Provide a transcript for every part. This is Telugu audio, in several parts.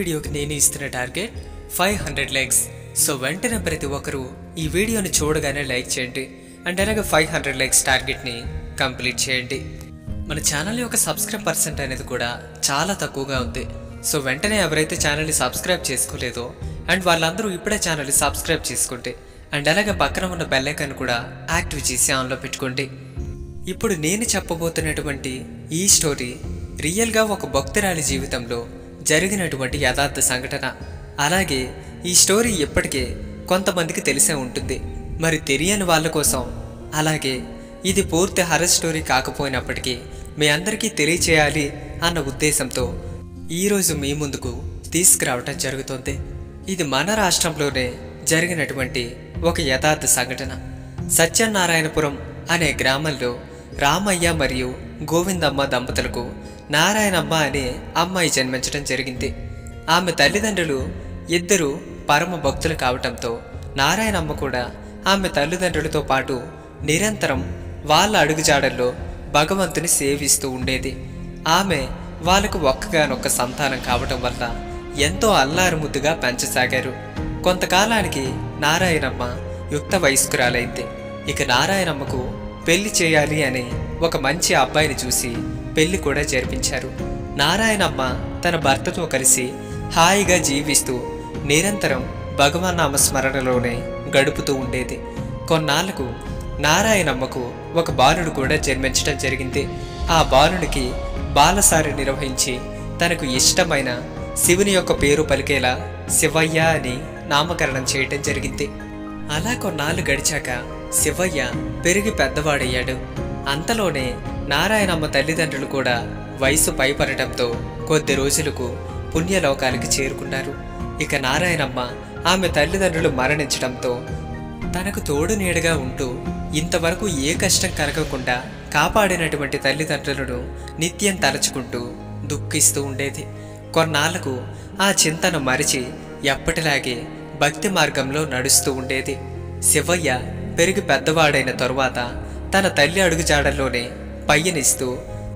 వీడియోకి నేను ఇస్తున్న target five hundred likes so వెంటనే ప్రతి ఒక్కరూ ఈ వీడియోని చూడగానే లైక్ చేయండి అండ్ అలాగే ఫైవ్ హండ్రెడ్ లైక్స్ టార్గెట్ని కంప్లీట్ చేయండి మన ఛానల్ యొక్క సబ్స్క్రైబ్ పర్సెంట్ అనేది కూడా చాలా తక్కువగా ఉంది సో వెంటనే ఎవరైతే ఛానల్ని సబ్స్క్రైబ్ చేసుకోలేదో అండ్ వాళ్ళందరూ ఇప్పుడే ఛానల్ని సబ్స్క్రైబ్ చేసుకుంటే అండ్ అలాగే పక్కన ఉన్న బెల్ ఐకాన్ కూడా యాక్టివ్ చేసి ఆన్లో పెట్టుకోండి ఇప్పుడు నేను చెప్పబోతున్నటువంటి ఈ స్టోరీ రియల్గా ఒక భక్తురాలి జీవితంలో జరిగినటువంటి యథార్థ సంఘటన అలాగే ఈ స్టోరీ ఇప్పటికే కొంతమందికి తెలిసే ఉంటుంది మరి తెలియని వాళ్ళ కోసం అలాగే ఇది పూర్తి హర్రర్ స్టోరీ కాకపోయినప్పటికీ మీ అందరికీ తెలియచేయాలి అన్న ఉద్దేశంతో ఈరోజు మీ ముందుకు తీసుకురావటం జరుగుతుంది ఇది మన రాష్ట్రంలోనే జరిగినటువంటి ఒక యథార్థ సంఘటన సత్యనారాయణపురం అనే గ్రామంలో రామయ్య మరియు గోవిందమ్మ దంపతులకు నారాయణమ్మ అనే అమ్మాయి జన్మించడం జరిగింది ఆమె తల్లిదండ్రులు ఇద్దరు పరమ భక్తులు కావటంతో నారాయణమ్మ కూడా ఆమె తల్లిదండ్రులతో పాటు నిరంతరం వాళ్ళ అడుగుజాడల్లో భగవంతుని సేవిస్తూ ఉండేది ఆమె వాళ్ళకు ఒక్కగానొక్క సంతానం కావటం వల్ల ఎంతో అల్లారుముద్దుగా పెంచసాగారు కొంతకాలానికి నారాయణమ్మ యుక్త వయస్కురాలైంది ఇక నారాయణమ్మకు పెళ్లి చేయాలి అని ఒక మంచి అబ్బాయిని చూసి పెళ్లి కూడా జరిపించారు నారాయణమ్మ తన భర్తతో కలిసి హాయిగా జీవిస్తూ నిరంతరం భగవన్ నామ స్మరణలోనే గడుపుతూ ఉండేది కొన్నాళ్లకు నారాయణమ్మకు ఒక బాలుడు కూడా జన్మించడం జరిగింది ఆ బాలునికి బాలసారి నిర్వహించి తనకు ఇష్టమైన శివుని యొక్క పేరు పలికేలా శివయ్య అని నామకరణం చేయటం జరిగింది అలా కొన్నాళ్ళు గడిచాక శివయ్య పెరిగి పెద్దవాడయ్యాడు అంతలోనే నారాయణమ్మ తల్లిదండ్రులు కూడా వయసు పైపడటంతో కొద్ది రోజులకు పుణ్యలోకాలకి చేరుకున్నారు ఇక నారాయణమ్మ ఆమె తల్లిదండ్రులు మరణించడంతో తనకు తోడు నీడగా ఉంటూ ఇంతవరకు ఏ కష్టం కలగకుండా కాపాడినటువంటి తల్లిదండ్రులను నిత్యం తలచుకుంటూ దుఃఖిస్తూ ఉండేది కొన్నాళ్లకు ఆ చింతను మరిచి ఎప్పటిలాగే భక్తి మార్గంలో నడుస్తూ ఉండేది శివయ్య పెరిగి పెద్దవాడైన తరువాత తన తల్లి అడుగుజాడల్లోనే పయ్యనిస్తూ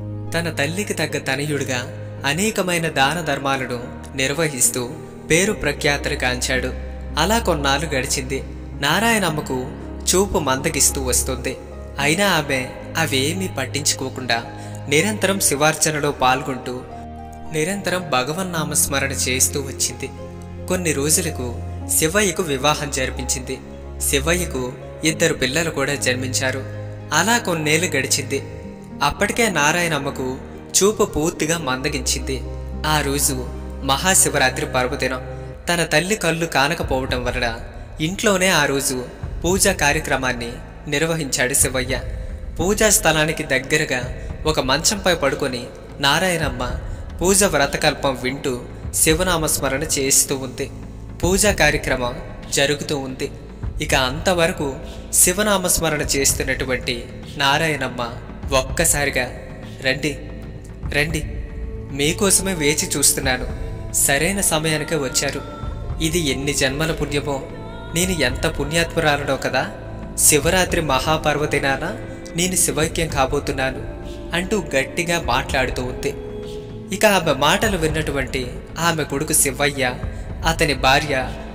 తన తల్లికి తగ్గ తనయుడిగా అనేకమైన దాన ధర్మాలను నిర్వహిస్తూ పేరు ప్రఖ్యాతలు కాంచాడు అలా కొన్నాళ్ళు గడిచింది నారాయణమ్మకు చూపు మందగిస్తూ వస్తుంది అయినా ఆమె అవేమీ పట్టించుకోకుండా నిరంతరం శివార్చనలో పాల్గొంటూ నిరంతరం భగవన్నామస్మరణ చేస్తూ వచ్చింది కొన్ని రోజులకు శివయ్యకు వివాహం జరిపించింది శివయ్యకు ఇద్దరు పిల్లలు కూడా జన్మించారు అలా కొన్నేళ్లు గడిచింది అప్పటికే నారాయణమ్మకు చూపు పూర్తిగా మందగించింది ఆ రోజు మహాశివరాత్రి పర్వదినం తన తల్లి కళ్ళు కానకపోవటం వలన ఇంట్లోనే ఆ రోజు పూజా కార్యక్రమాన్ని నిర్వహించాడు శివయ్య పూజా స్థలానికి దగ్గరగా ఒక మంచంపై పడుకొని నారాయణమ్మ పూజ వ్రతకల్పం వింటూ శివనామస్మరణ చేస్తూ ఉంది పూజా కార్యక్రమం జరుగుతూ ఉంది ఇక అంతవరకు శివనామస్మరణ చేస్తున్నటువంటి నారాయణమ్మ ఒక్కసారిగా రండి రండి మీకోసమే వేచి చూస్తున్నాను సరైన సమయానికే వచ్చారు ఇది ఎన్ని జన్మల పుణ్యమో నేను ఎంత పుణ్యాత్మురాలనో కదా శివరాత్రి మహాపర్వదినాన నేను శివైక్యం కాబోతున్నాను అంటూ గట్టిగా మాట్లాడుతూ ఉంది ఇక ఆమె మాటలు విన్నటువంటి ఆమె కొడుకు శివయ్య అతని భార్య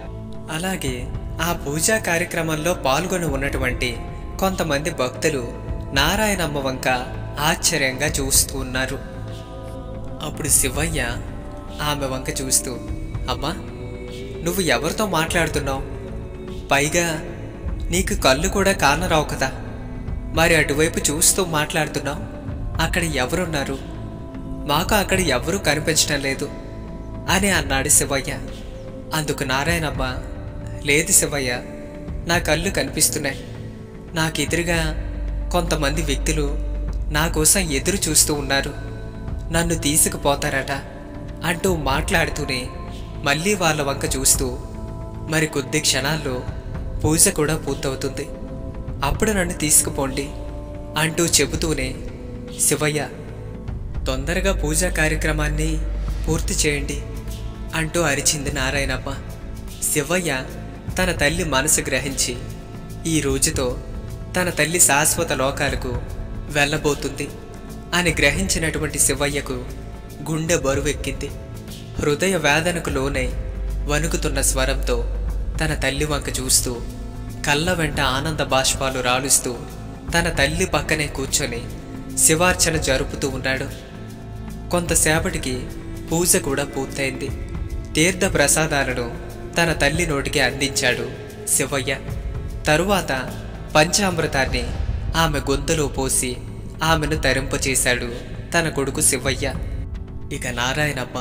అలాగే ఆ పూజా కార్యక్రమంలో పాల్గొని ఉన్నటువంటి కొంతమంది భక్తులు నారాయణమ్మ వంక ఆశ్చర్యంగా చూస్తూ ఉన్నారు అప్పుడు శివయ్య ఆమె వంక చూస్తూ అమ్మా నువ్వు ఎవరితో మాట్లాడుతున్నావు పైగా నీకు కళ్ళు కూడా కానరావు కదా మరి అటువైపు చూస్తూ మాట్లాడుతున్నావు అక్కడ ఎవరున్నారు మాకు అక్కడ ఎవరూ కనిపించడం లేదు అని అన్నాడు శివయ్య అందుకు నారాయణమ్మ లేదు శివయ్య నా కళ్ళు కనిపిస్తున్నాయి నాకు ఎదురుగా కొంతమంది వ్యక్తులు నా కోసం ఎదురు చూస్తూ ఉన్నారు నన్ను తీసుకుపోతారట అంటూ మాట్లాడుతూనే మళ్ళీ వాళ్ళ వంక చూస్తూ మరి కొద్ది క్షణాల్లో పూజ కూడా పూర్తవుతుంది అప్పుడు నన్ను తీసుకుపోండి అంటూ చెబుతూనే శివయ్య తొందరగా పూజా కార్యక్రమాన్ని పూర్తి చేయండి అంటూ అరిచింది నారాయణమ్మ శివయ్య తన తల్లి మనసు గ్రహించి ఈ రోజుతో తన తల్లి శాశ్వత లోకాలకు వెళ్ళబోతుంది అని గ్రహించినటువంటి శివయ్యకు గుండె బరువెక్కింది హృదయ వేదనకు లోనై వణుకుతున్న స్వరంతో తన తల్లి వంక చూస్తూ కళ్ళ వెంట ఆనంద బాష్పాలు రాలుస్తూ తన తల్లి పక్కనే కూర్చొని శివార్చన జరుపుతూ ఉన్నాడు కొంతసేపటికి పూజ కూడా పూర్తయింది తీర్థ ప్రసాదాలను తన తల్లి నోటికి అందించాడు శివయ్య తరువాత పంచామృతాన్ని ఆమె గొంతులో పోసి ఆమెను తరింపచేశాడు తన కొడుకు శివయ్య ఇక నారాయణమ్మ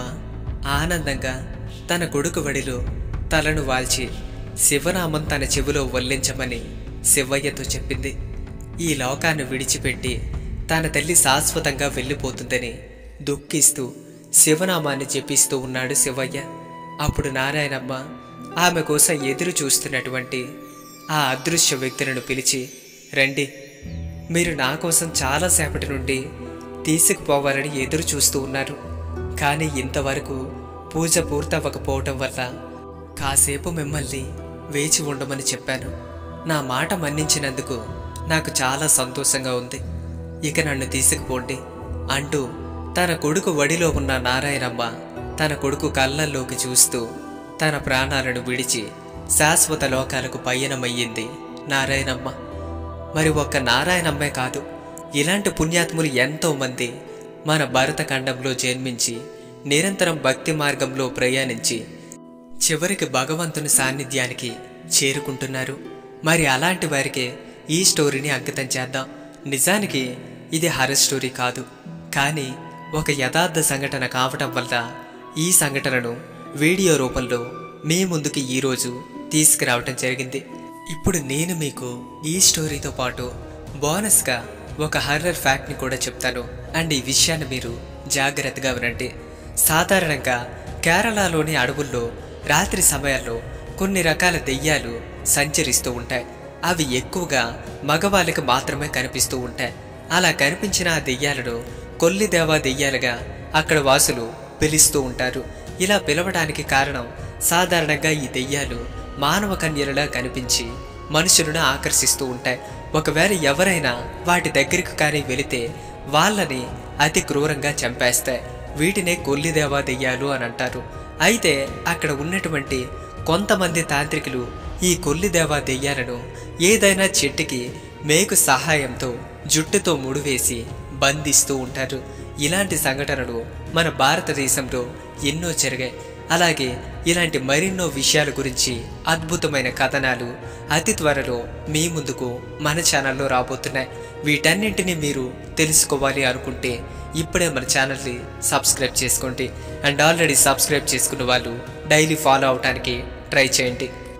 ఆనందంగా తన కొడుకు వడిలో తలను వాల్చి శివనామం తన చెవిలో వల్లించమని శివయ్యతో చెప్పింది ఈ లోకాన్ని విడిచిపెట్టి తన తల్లి శాశ్వతంగా వెళ్ళిపోతుందని దుఃఖిస్తూ శివనామాన్ని జపిస్తూ ఉన్నాడు శివయ్య అప్పుడు నారాయణమ్మ ఆమె కోసం ఎదురు చూస్తున్నటువంటి ఆ అదృశ్య వ్యక్తులను పిలిచి రండి మీరు నా కోసం చాలాసేపటి నుండి తీసుకుపోవాలని ఎదురు చూస్తూ ఉన్నారు కానీ ఇంతవరకు పూజ పూర్తవ్వకపోవటం వల్ల కాసేపు మిమ్మల్ని వేచి ఉండమని చెప్పాను నా మాట మన్నించినందుకు నాకు చాలా సంతోషంగా ఉంది ఇక నన్ను తీసుకుపోండి అంటూ తన కొడుకు వడిలో ఉన్న నారాయణమ్మ తన కొడుకు కళ్ళల్లోకి చూస్తూ తన ప్రాణాలను విడిచి శాశ్వత లోకాలకు పయనమయ్యింది నారాయణమ్మ మరి ఒక్క నారాయణమ్మే కాదు ఇలాంటి పుణ్యాత్ములు ఎంతో మంది మన భరతఖండంలో జన్మించి నిరంతరం భక్తి మార్గంలో ప్రయాణించి చివరికి భగవంతుని సాన్నిధ్యానికి చేరుకుంటున్నారు మరి అలాంటి వారికి ఈ స్టోరీని అంకితం చేద్దాం నిజానికి ఇది హర్రర్ స్టోరీ కాదు కానీ ఒక యథార్థ సంఘటన కావటం వల్ల ఈ సంఘటనను వీడియో రూపంలో మీ ముందుకి ఈరోజు తీసుకురావటం జరిగింది ఇప్పుడు నేను మీకు ఈ స్టోరీతో పాటు బోనస్గా ఒక హర్రర్ ఫ్యాక్ట్ని కూడా చెప్తాను అండ్ ఈ విషయాన్ని మీరు జాగ్రత్తగా వినండి సాధారణంగా కేరళలోని అడవుల్లో రాత్రి సమయాల్లో కొన్ని రకాల దెయ్యాలు సంచరిస్తూ ఉంటాయి అవి ఎక్కువగా మగవాళ్ళకి మాత్రమే కనిపిస్తూ ఉంటాయి అలా కనిపించిన ఆ దెయ్యాలను కొల్లి దేవా దెయ్యాలుగా అక్కడ వాసులు పిలుస్తూ ఉంటారు ఇలా పిలవడానికి కారణం సాధారణంగా ఈ దెయ్యాలు మానవ కన్యలులా కనిపించి మనుషులను ఆకర్షిస్తూ ఉంటాయి ఒకవేళ ఎవరైనా వాటి దగ్గరికి కానీ వెళితే వాళ్ళని అతి క్రూరంగా చంపేస్తాయి వీటినే కొల్లిదేవా దెయ్యాలు అని అంటారు అయితే అక్కడ ఉన్నటువంటి కొంతమంది తాంత్రికులు ఈ కొల్లిదేవా దెయ్యాలను ఏదైనా చెట్టుకి మేకు సహాయంతో జుట్టుతో ముడివేసి బంధిస్తూ ఉంటారు ఇలాంటి సంఘటనలు మన భారతదేశంలో ఎన్నో జరిగాయి అలాగే ఇలాంటి మరెన్నో విషయాల గురించి అద్భుతమైన కథనాలు అతి త్వరలో మీ ముందుకు మన ఛానల్లో రాబోతున్నాయి వీటన్నింటినీ మీరు తెలుసుకోవాలి అనుకుంటే ఇప్పుడే మన ఛానల్ని సబ్స్క్రైబ్ చేసుకోండి అండ్ ఆల్రెడీ సబ్స్క్రైబ్ చేసుకున్న వాళ్ళు డైలీ ఫాలో అవడానికి ట్రై చేయండి